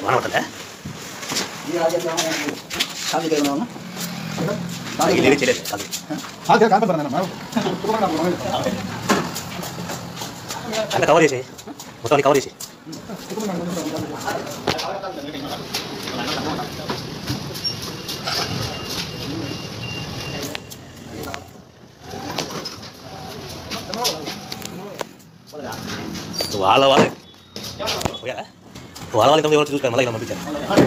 మనవటలే ये आगे क्या है शादी करना है ಇಲ್ಲಿ చేయలేదు అది हाँ क्या काम करना है मैं तो करना है అంత కవర్ చేసి మొత్తం కవర్ చేసి వాళ్ళ వాళ్ళ పోయారా? వాళ్ళ వాళ్ళ ఎవరు చూసుకోవాలి మళ్ళీ ఇలా పంపించారు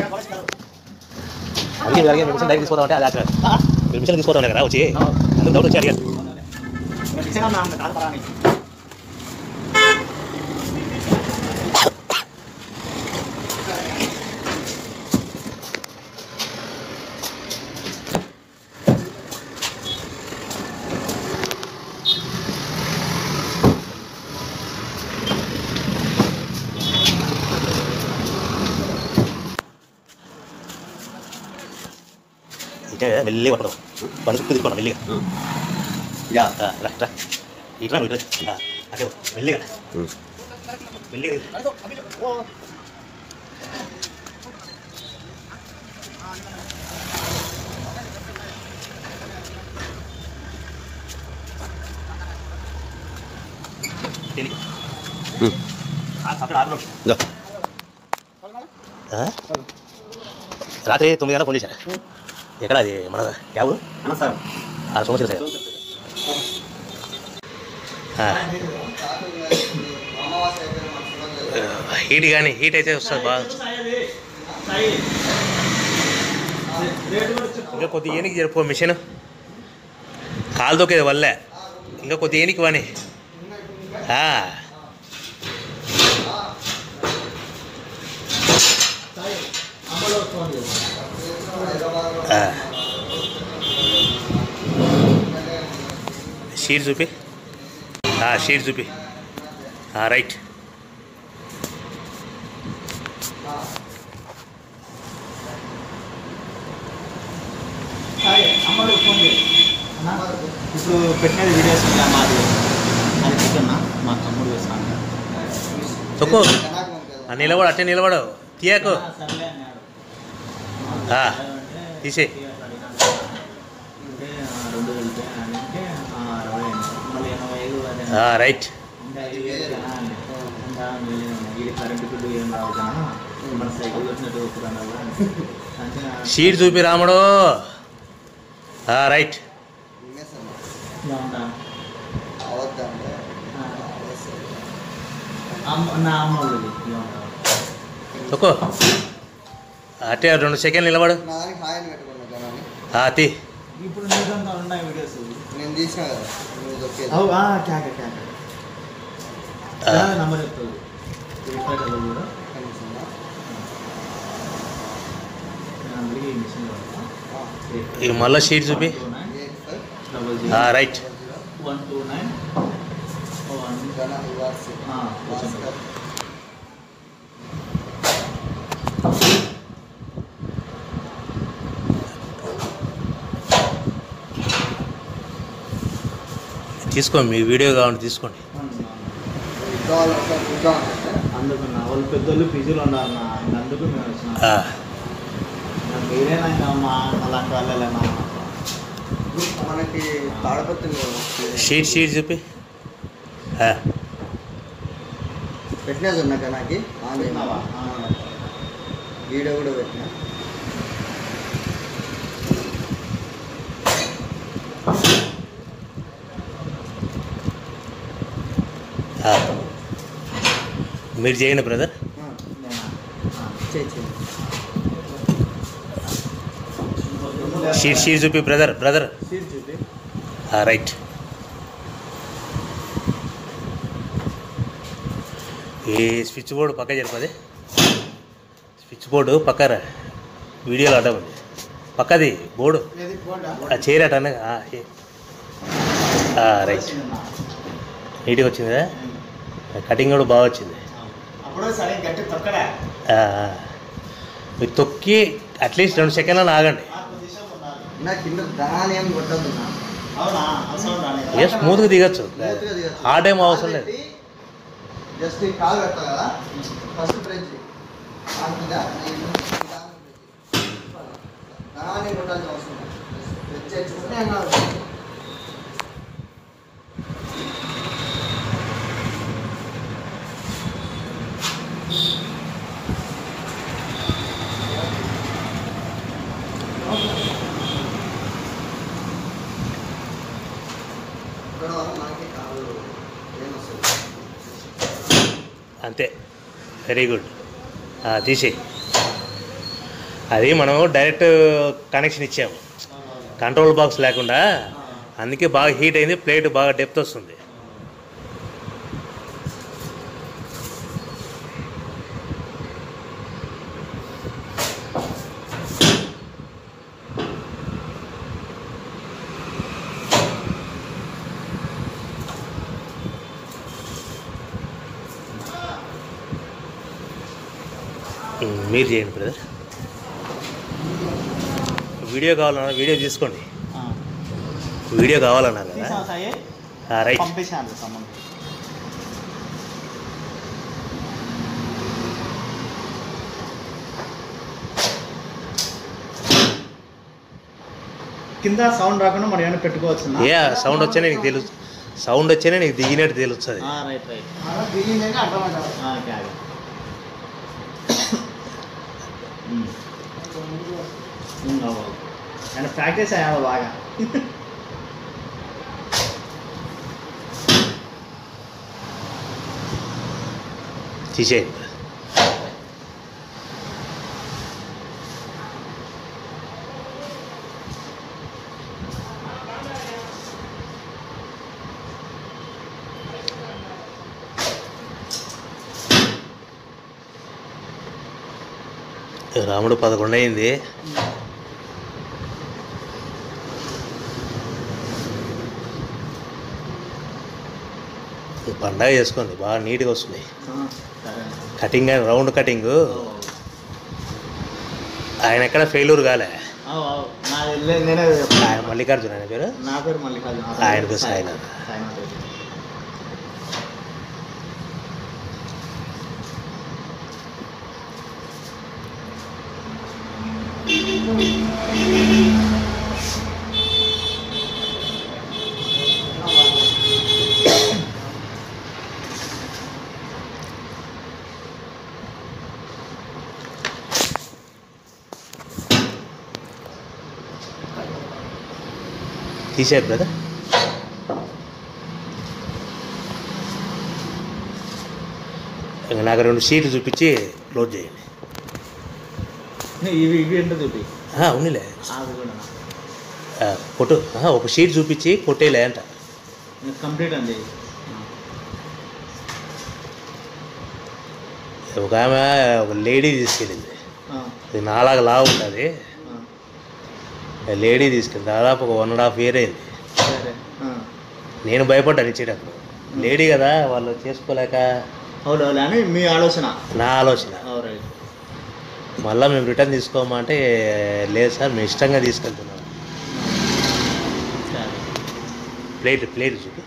అందుకే మీరు అడిగారు, మిషన్ డైరెక్ట్ తీసుకోవడం అంటే అది అక్కడ మీరు మిషన్ తీసుకోవడం కదా వచ్చి అందుకు డౌట్ వచ్చి అడిగారు किसी का नाम निकाल पड़ा नहीं ఇంకా మెల్లిగా పడదు పని చుట్టూ తీసుకోండి మెల్లిగా या ఆ, రా రా ఇట్లా నువ్వు ఇట్లా ఆ, అదే మెల్లిగా మెల్లిగా తెలియదు. ఆ, అక్కడ ఆరు నిమిషాలు. ఆ? రాత్రి తొమ్మిది గంటల ఫోన్ చేశారు ఎక్కడ అది మన క్యాబ్ ना सर ఆ సోమశిల సైడ్ హీట్ కానీ హీట్ అయితే వస్తుంది బాగా ఇంకా కొద్ది ఏనికి జరుపు మిషన్ కాలు దొక్కేది వల్లే ఇంకా కొద్ది ఏనికి వాని ఆ. ఆ. షీట్ చూపి ఆ, షీట్ చూపి ఆ, రైట్ అమ్మడు ఫోన్ చేయి అన్నా, ఇప్పుడు పెట్టినది వీడియోస్ ఇంకా మాది అది పెట్టన్నా మా తమ్ముడు వేస్తాను తొక్కు ఆ, నిలబడు అట్టే నిలబడు తీయకు సర్లే అన్నాడు ఆ, అంటే తీసేయ్. అంటే ఆ, రెండు వేలు అంటే ఆ, అరవై అయింది. మళ్ళీ ఎనభై ఐదు అదే ఆ, రైట్ ఇంకా ఐదు వేలు కదా అంటే ఇంకా వీడి కరెంటు బిల్లు ఏం రావు కదా మన సైకిల్ వచ్చినట్టు పురాణాలు అంటే షీట్ చూపి రాముడు ఆ, రైట్ ఇలా ఉంటా అమ్మ నా అమ్మ వాళ్ళది ఇలా ఉంటా తొక్కు అట్టే రెండు సెకండ్లు నిలబడు నాదానికి హాయ్ అని పెట్టుకున్నా జనాన్ని ఆ, తీ ఇప్పుడు నీకంతా ఉన్నాయి వీడియోస్ నేను తీసిన కదా నువ్వు దొక్కేది అవు క్యాక క్యాక ఆ. నంబర్ చెప్తుంది ఫ్లిప్కార్ట్లో కూడా కనిపిస్తుందా? నేను అందరికీ ఈ మిషన్ ఇక మళ్ళీ షీట్ చూపి ఎయిట్ ఫైవ్ డబల్ ఆ, zero right zero one two nine one ఘన రివార్డ్స్ ఆ, కొంచెం. భాస్కర్ తీసుకో మీ వీడియో కావాలంటే తీసుకోండి ఉద్యోగాలు ఒకసారి ఉద్యోగం అంటే అందుకు నా వాళ్ళు పెద్దోళ్ళు పీజీలో ఉన్నారు నా ఇంక అందుకు మేము వచ్చినాం ఆ, నాకు మీరేనా ఇంకా మా అలాంటి వాళ్ళేనా మనకి తాడపత్రి షీట్ షీట్ చూపి ఆ, పెట్టినా ఉన్నా కనాకి ఆన్ పెట్టినావా? చేయమా వీడియో కూడా పెట్టినా ఆ. మీరు చేయండి బ్రదర్ ఆ, నేనా? ఆ. చేయి చేయి షీట్ షీట్ చూపి బ్రదర్ బ్రదర్ సీట్ చూపి రైట్ ఈ స్విచ్ బోర్డు పక్క జరిపది స్విచ్ బోర్డు పక్కన వీడియోలో అడ్డం ఉంది పక్కది బోర్డు ఏది పోండా ఆ చైర్ అట రైట్ నీట్గా వచ్చింది కదా కటింగ్ కూడా బాగా వచ్చింది అప్పుడు సరే గట్టి తొక్కడా ఆ, ఆ. మీరు తొక్కి అట్లీస్ట్ రెండు సెకండ్లను ఆగండి నా కింద దాని ఏం కొట్టద్దు నా అవునా అవసరం రాలేదు ఏ స్మూత్గా దిగచ్చు స్మూత్గా దిగచ్చు. హార్డ్ ఏం అవసరం లేదు జస్ట్ ఈ కాలు పెట్టాలి కదా ఫస్ట్ ప్రెస్ చేయి. ఆడుతుంది అంటే దాని కొట్టాల్సిన అవసరం లేదు. తెచ్చేసుకుంటే అన్నారు ఇక్కడ వల్ల మనకి కాళ్ళు ఏమొస్తుంది అంతే వెరీ గుడ్ తీసేయి అది మనం డైరెక్ట్ కనెక్షన్ ఇచ్చాము కంట్రోల్ బాక్స్ లేకుండా అందుకే బాగా హీట్ అయింది ప్లేట్ బాగా డెప్త్ వస్తుంది ఉమ్, మీరు చేయండి బ్రదర్ వీడియో కావాలన్నా వీడియో తీసుకోండి వీడియో కావాలన్నారు కదా తీసావా సాయి ఆ, రైట్ పంపించాను సంబంధం కింద సౌండ్ రాకుండా మనం ఏమైనా పెట్టుకోవచ్చు ఏ సౌండ్ వచ్చేనే నీకు తెలుసు సౌండ్ వచ్చేనే నీకు దిగినట్టు తెలుస్తుంది రైట్ రైట్ అలా దిగిందని అర్థమైంది ఓకే ఓకే అండ్ ప్రాక్టీస్ అయ్యాలి బాగా తీసేయండి రాముడు పదకొండు అయింది పండగ చేసుకోండి బాగా నీట్గా వస్తుంది సరే కటింగ్ అని రౌండ్ కటింగ్ ఆయన ఎక్కడ ఫెయిల్యూర్ కాలే నాది లే- నేనే ఆయన మల్లికార్జున ఆయన పేరు నా పేరు మల్లికార్జున ఆయన పేరు సాయినాథ్. సాయినాథ్ రెడ్డి. తీసేది బ్రదర్ ఇంకా నాకు రెండు షీట్లు చూపించి క్లోజ్ చేయండి ఇవి ఇవి ఏంటో చూపి ఆ, ఉన్నిలే అది కూడా ఆ, కొట్టు ఆ, ఒక షీట్ చూపించి కొట్టేలే అంట కంప్లీట్ అండి ఒక ఆమె ఒక లేడీ తీసుకెళ్ళింది ఆ, ఇది నాలాగా లావు ఉంటుంది ఆ, లేడీ తీసుకెళ్ళి దాదాపు ఒక వన్ అండ్ హాఫ్ ఇయర్ అయింది సరే ఆ. నేను భయపడ్డాను ఇచ్చేటప్పుడు లేడీ కదా వాళ్ళు చేసుకోలేక అవును అవును అని మీ ఆలోచన నా ఆలోచన అవును రైట్ మళ్ళీ మేము రిటర్న్ తీసుకోమంటే లేదు సార్ మేము ఇష్టంగా తీసుకెళ్తున్నాం సరే ప్లేట్ ప్లేట్ చూపి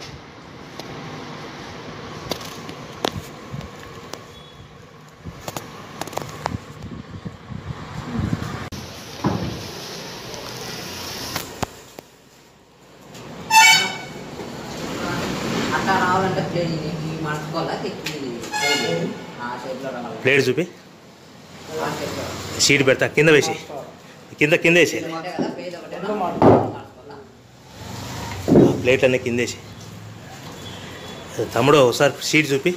అట్లా రావాలంటే ప్లే ఈ మార్చుకోవాలా తెచ్చి ఆ షేప్లో రావాలి ప్లేట్ చూపి ఆ షేప్లో షీట్ పెడతా కింద వేసి కింద కింద వేసి ఒకటే కదా పేజ్ ఒకటే మార్చుకోవాలా ప్లేట్ అన్నీ కింద వేసి తమ్ముడు ఒకసారి షీట్ చూపి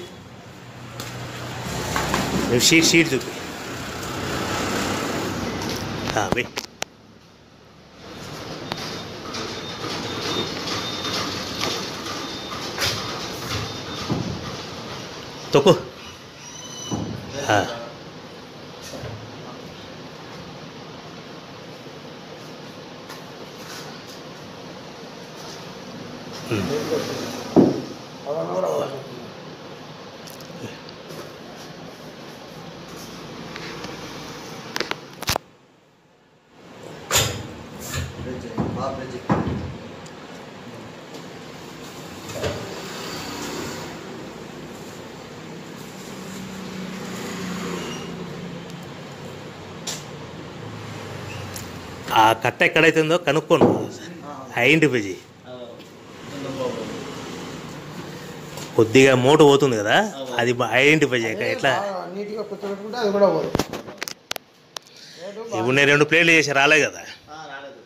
నువ్వు షీట్ షీట్ చూపి ఆ, వెయ్ తొక్కు ఆ. ఉమ్. బ్రిడ్జ్ బాగా బ్రిడ్జ్ ఆ కట్ట ఎక్కడైతే ఉందో కనుక్కోను ఐడెంటిఫై చేయి కొద్దిగా మూట పోతుంది కదా అది ఐడెంటిఫై చేయక ఎట్లా నీట్గా కూర్చోబెట్టుకుంటే అది కూడా పోదు ఇప్పుడు నేను రెండు ప్లేట్లు చేసి రాలే కదా రాలేదు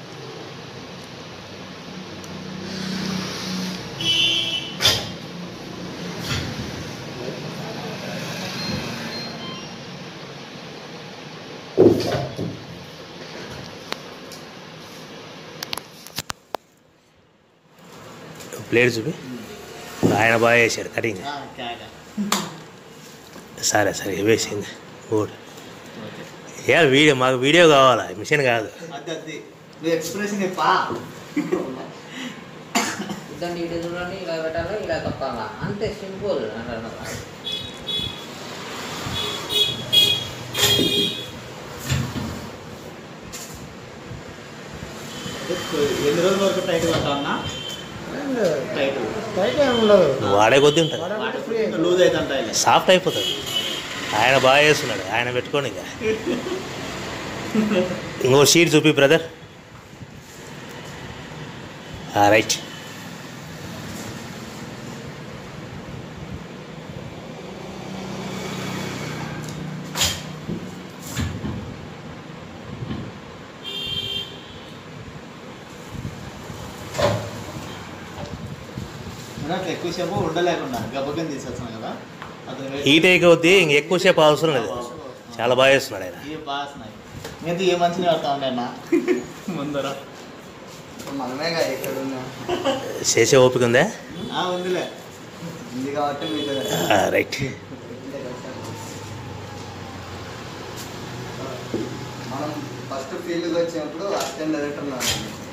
ప్లేట్ చూపి ఆయన బాగా వేసాడు కటింగ్ క్యాగా సరే సరే వేసింది గుడ్ ఓకే ఏ వీడియో మాకు వీడియో కావాలా మిషన్ కాదు అది అది నువ్వు ఎక్స్ప్రెషన్ ఇప్పా ఇద్దరిని ఇటు చూడండి ఇలా పెట్టాలి ఇలా తొక్కాలా అంతే సింపుల్ అంటారు ఎన్ని రోజుల వరకు టైట్ పట్టాలన్నా టైట్ టైట్ ఏమి ఉండదు నువ్వు వాడే కొద్దీ ఉంటుంది వాడకపోతే ఫ్రీ లూజ్ అయితే ఉంటాయి సాఫ్ట్ అయిపోతుంది ఆయన బాగా చేస్తున్నాడు ఆయన పెట్టుకోండి ఇంకా ఇంకో షీట్ చూపి బ్రదర్ రైట్ మనం అట్లా ఎక్కువసేపు ఉండలేకుండా గబ్బకం తీసేస్తున్నాం కదా అతను హీట్ అయ్యే కొద్దీ ఇంక ఎక్కువసేపు అవసరం లేదు చాలా బాగా చేస్తున్నాడు ఆయన ఏ బాగా వస్తున్నాయి నేను ఏ మంచిని పడతా ఉండే అన్న ముందర మనమేగా ఇక్కడ ఉన్నా చేసే ఓపిక ఉందా ఆ, ఉందిలే ఉంది కాబట్టి మీకు రైట్ మనం ఫస్ట్ ఫీల్డ్కి వచ్చినప్పుడు అసిస్టెంట్ డైరెక్టర్ ఉన్నాను